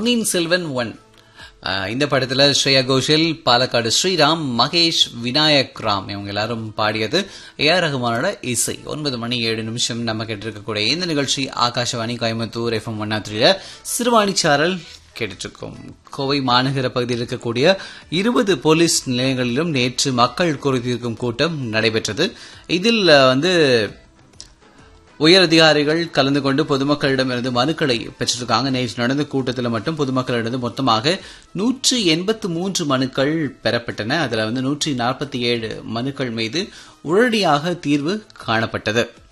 பொன்னியின் Selvan one அஹ், இந்த படத்துல ஸ்ரேயா கோஷல் பாலக்காடு ஸ்ரீராம் மகேஷ் விநாயக் ராம் இவங்க எல்லாரும் பாடியது ஏ ஆர் ரகுமானோட இசை ஒன்பது மணி ஏழு நிமிஷம் நம்ம கேட்டிருக்கக்கூடிய இந்த நிகழ்ச்சி ஆகாஷவாணி கோயம்புத்தூர் எஃப்எம் ஒன் த்ரீல சிறுவாணி சாரல் கேட்டுட்டு இருக்கோம் கோவை மாநகர பகுதியில் இருக்கக்கூடிய இருபது போலீஸ் நிலையங்களிலும் நேற்று மக்கள் குறைதீர்க்கும் கூட்டம் நடைபெற்றது இதில் அஹ், வந்து உயர் அதிகாரிகள் கலந்து கொண்டு பொதுமக்களிடமிருந்து மனுக்களை பெற்றிருக்காங்க நேற்று நடந்த கூட்டத்தில் மட்டும் பொதுமக்களிடம் மொத்தமாக நூற்றி எண்பத்து மூன்று மனுக்கள் பெறப்பட்டன அதில் வந்து நூற்றி நாற்பத்தி ஏழு மனுக்கள் மீது உடனடியாக தீர்வு காணப்பட்டது